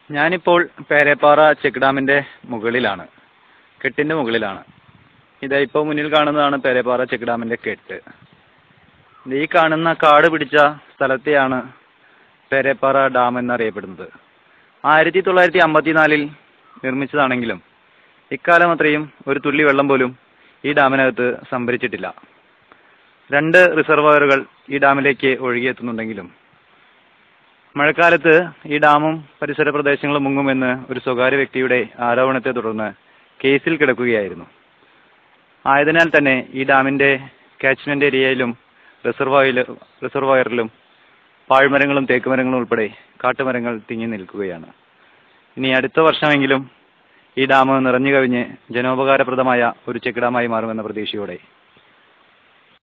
ഞാനിപ്പോൾ പേരപ്പാറ ചെക്ക് ഡാമിന്റെ മുകളിലാണ് കെട്ടിന്റെ മുകളിലാണ് ഇതാ ഇപ്പോൾ മുന്നിൽ കാണുന്നതാണ് പേരപ്പാറ ചെക്ക് ഡാമിന്റെ കെട്ട് ഇത് ഈ കാണുന്ന കാട് പിടിച്ച സ്ഥലത്തെയാണ് പേരപ്പാറ ഡാം എന്നറിയപ്പെടുന്നത് ആയിരത്തി തൊള്ളായിരത്തി അമ്പത്തിനാലിൽ നിർമ്മിച്ചതാണെങ്കിലും ഇക്കാലം അത്രയും ഒരു തുള്ളി വെള്ളം പോലും ഈ ഡാമിനകത്ത് സംഭരിച്ചിട്ടില്ല രണ്ട് റിസർവോയറുകൾ ഈ ഡാമിലേക്ക് ഒഴുകിയെത്തുന്നുണ്ടെങ്കിലും മഴക്കാലത്ത് ഈ ഡാമും പരിസര പ്രദേശങ്ങളും മുങ്ങുമെന്ന് ഒരു സ്വകാര്യ വ്യക്തിയുടെ ആരോപണത്തെ തുടർന്ന് കേസിൽ കിടക്കുകയായിരുന്നു ആയതിനാൽ തന്നെ ഈ ഡാമിന്റെ കാച്ച്മെന്റ് ഏരിയയിലും റിസർവോയിൽ റിസർവോയറിലും പാഴ്മരങ്ങളും തേക്കുമരങ്ങളും ഉൾപ്പെടെ കാട്ടുമരങ്ങൾ തിങ്ങി നിൽക്കുകയാണ് ഇനി അടുത്ത വർഷമെങ്കിലും ഈ ഡാം നിറഞ്ഞു കവിഞ്ഞ് ജനോപകാരപ്രദമായ ഒരു ചെക്ക് ഡാമായി മാറുമെന്ന പ്രതീക്ഷയോടെ